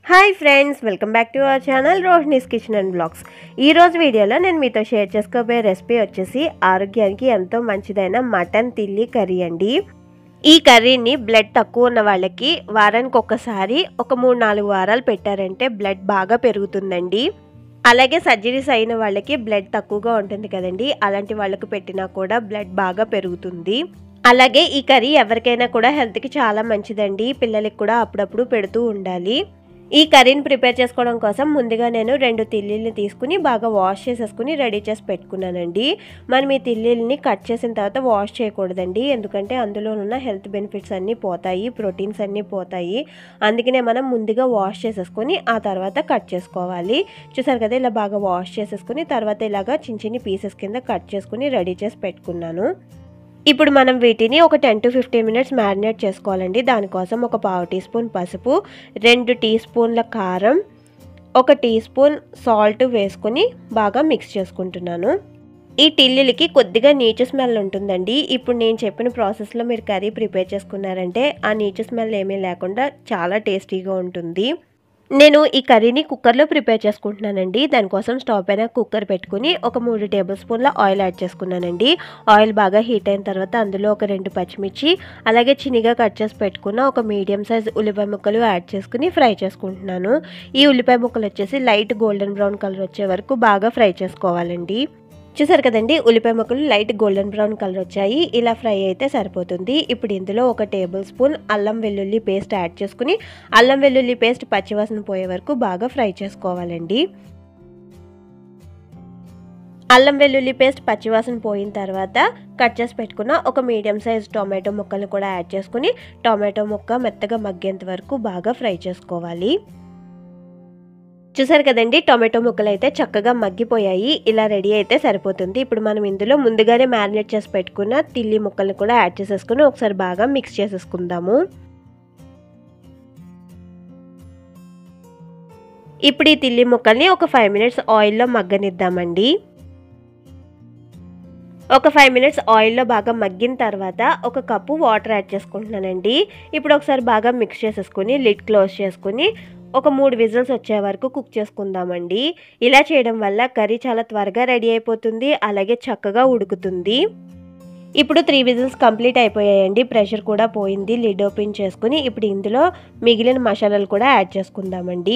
hi friends welcome back to our channel Rohini's kitchen and blogs ఈ రోజు వీడియోలో నేను మీతో షేర్ చేసుకోబోయే రెసిపీ వచ్చేసి ఆరోగ్యానికి ఎంతో మంచిదైన మటన్ తిల్లి కర్రీ అండి ఈ కర్రీని బ్లడ్ తక్కువ ఉన్న వాళ్ళకి వారానికి ఒక్కసారి ఒక మూడు నాలుగు వారాలు పెట్టారంటే బ్లడ్ బాగా పెరుగుతుందండి అలాగే సర్జరీస్ అయిన వాళ్ళకి బ్లడ్ తక్కువగా ఉంటుంది కదండి అలాంటి వాళ్ళకి పెట్టినా కూడా బ్లడ్ బాగా పెరుగుతుంది అలాగే ఈ కర్రీ ఎవరికైనా కూడా హెల్త్కి చాలా మంచిదండి పిల్లలకి కూడా అప్పుడప్పుడు పెడుతూ ఉండాలి ఈ కర్రీని ప్రిపేర్ చేసుకోవడం కోసం ముందుగా నేను రెండు తిల్లీల్ని తీసుకుని బాగా వాష్ చేసేసుకుని రెడీ చేసి పెట్టుకున్నానండి మనం ఈ తిల్లీల్ని కట్ చేసిన తర్వాత వాష్ చేయకూడదండి ఎందుకంటే అందులో ఉన్న హెల్త్ బెనిఫిట్స్ అన్నీ పోతాయి ప్రోటీన్స్ అన్నీ పోతాయి అందుకనే మనం ముందుగా వాష్ చేసేసుకొని ఆ తర్వాత కట్ చేసుకోవాలి చూసారు కదా ఇలా బాగా వాష్ చేసేసుకుని తర్వాత ఇలాగా చిన్న చిన్న పీసెస్ కింద కట్ చేసుకుని రెడీ చేసి పెట్టుకున్నాను ఇప్పుడు మనం వీటిని ఒక ten to fifteen minutes marinate చేసుకోవాలండి దానికోసం ఒక పావు టీ స్పూన్ పసుపు రెండు టీ స్పూన్ల కారం ఒక టీ స్పూన్ సాల్ట్ వేసుకొని బాగా మిక్స్ చేసుకుంటున్నాను ఈ టిల్లులకి కొద్దిగా నీచు స్మెల్ ఉంటుందండి ఇప్పుడు నేను చెప్పిన ప్రాసెస్లో మీరు కర్రీ ప్రిపేర్ చేసుకున్నారంటే ఆ నీచు స్మెల్ ఏమీ లేకుండా చాలా టేస్టీగా ఉంటుంది నేను ఈ కర్రీని కుక్కర్లో ప్రిపేర్ చేసుకుంటున్నానండి దానికోసం స్టవ్ పైన కుక్కర్ పెట్టుకుని ఒక మూడు టేబుల్ స్పూన్ల ఆయిల్ యాడ్ చేసుకున్నానండి ఆయిల్ బాగా హీట్ అయిన తర్వాత అందులో ఒక రెండు పచ్చిమిర్చి అలాగే చిన్నగా కట్ చేసి పెట్టుకున్న ఒక మీడియం సైజ్ ఉల్లిపాయ ముక్కలు యాడ్ చేసుకుని ఫ్రై చేసుకుంటున్నాను ఈ ఉల్లిపాయ ముక్కలు వచ్చేసి లైట్ గోల్డెన్ బ్రౌన్ కలర్ వచ్చే వరకు బాగా ఫ్రై చేసుకోవాలండి చూసారు కదండి ఉల్లిపాయ ముక్కలు లైట్ గోల్డెన్ బ్రౌన్ కలర్ వచ్చాయి ఇలా ఫ్రై అయితే సరిపోతుంది ఇప్పుడు ఇందులో ఒక టేబుల్ స్పూన్ అల్లం వెల్లుల్లి పేస్ట్ యాడ్ చేసుకుని అల్లం వెల్లుల్లి పేస్ట్ పచ్చివాసన పోయే వరకు బాగా ఫ్రై చేసుకోవాలండి అల్లం వెల్లుల్లి పేస్ట్ పచ్చివాసన పోయిన తర్వాత కట్ చేసి పెట్టుకున్న ఒక మీడియం సైజ్ టొమాటో ముక్కలు కూడా యాడ్ చేసుకుని టొమాటో ముక్క మెత్తగా మగ్గేంత వరకు బాగా ఫ్రై చేసుకోవాలి చూసారు కదండి టొమాటో ముక్కలు అయితే చక్కగా మగ్గిపోయాయి ఇలా రెడీ అయితే సరిపోతుంది ఇప్పుడు మనం ఇందులో ముందుగానే మ్యారినేట్ చేసి పెట్టుకున్న తిల్లి ముక్కలను కూడా యాడ్ చేసేసుకుని ఒకసారి బాగా మిక్స్ చేసేసుకుందాము ఇప్పుడు ఈ తిల్లి ముక్కల్ని ఒక ఫైవ్ మినిట్స్ ఆయిల్లో మగ్గనిద్దామండి ఒక ఫైవ్ మినిట్స్ ఆయిల్లో బాగా మగ్గిన తర్వాత ఒక కప్పు వాటర్ యాడ్ చేసుకుంటున్నానండి ఇప్పుడు ఒకసారి బాగా మిక్స్ చేసేసుకుని లిడ్ క్లోజ్ చేసుకుని ఒక మూడు విజిల్స్ వచ్చే వరకు కుక్ చేసుకుందామండి ఇలా చేయడం వల్ల కర్రీ చాలా త్వరగా రెడీ అయిపోతుంది అలాగే చక్కగా ఉడుకుతుంది ఇప్పుడు త్రీ విజిల్స్ కంప్లీట్ అయిపోయాయండి ప్రెషర్ కూడా పోయింది లిడ్ ఓపెన్ చేసుకుని ఇప్పుడు ఇందులో మిగిలిన మసాలాలు కూడా యాడ్ చేసుకుందామండి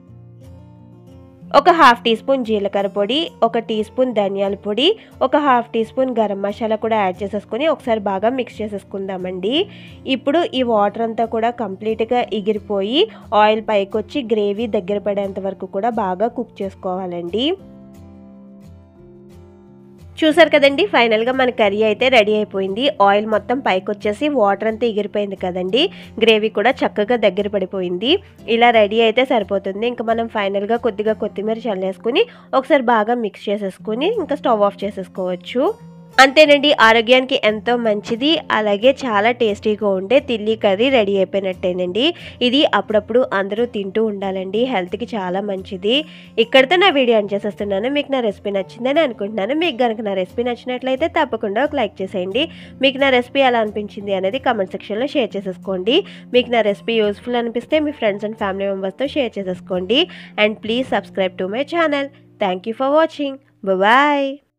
ఒక హాఫ్ టీ స్పూన్ జీలకర్ర పొడి ఒక టీ స్పూన్ ధనియాల పొడి ఒక half teaspoon garam masala కూడా యాడ్ చేసేసుకొని ఒకసారి బాగా మిక్స్ చేసేసుకుందామండి ఇప్పుడు ఈ వాటర్ అంతా కూడా కంప్లీట్గా ఎగిరిపోయి ఆయిల్ పైకి వచ్చి గ్రేవీ దగ్గర పడేంత వరకు కూడా బాగా కుక్ చేసుకోవాలండి చూసారు కదండి ఫైనల్గా మన కర్రీ అయితే రెడీ అయిపోయింది ఆయిల్ మొత్తం పైకి వచ్చేసి వాటర్ అంతా ఎగిరిపోయింది కదండి గ్రేవీ కూడా చక్కగా దగ్గర పడిపోయింది ఇలా రెడీ అయితే సరిపోతుంది ఇంకా మనం ఫైనల్గా కొద్దిగా కొత్తిమీర చల్లేసుకుని ఒకసారి బాగా మిక్స్ చేసేసుకుని ఇంకా స్టవ్ ఆఫ్ చేసేసుకోవచ్చు అంతేనండి ఆరోగ్యానికి ఎంతో మంచిది అలాగే చాలా టేస్టీగా ఉండే తిల్లి కర్రీ రెడీ అయిపోయినట్టేనండి ఇది అప్పుడప్పుడు అందరూ తింటూ ఉండాలండి హెల్త్కి చాలా మంచిది ఇక్కడితో నా వీడియో అని చేసేస్తున్నాను మీకు నా రెసిపీ నచ్చిందని అనుకుంటున్నాను మీకు కనుక నా రెసిపీ నచ్చినట్లయితే తప్పకుండా ఒక లైక్ చేసేయండి మీకు నా రెసిపీ ఎలా అనిపించింది అనేది కామెంట్ సెక్షన్లో షేర్ చేసేసుకోండి మీకు నా రెసిపీ యూస్ఫుల్ అనిపిస్తే మీ ఫ్రెండ్స్ అండ్ ఫ్యామిలీ మెంబర్స్తో షేర్ చేసేసుకోండి and please subscribe to my channel thank you for watching bye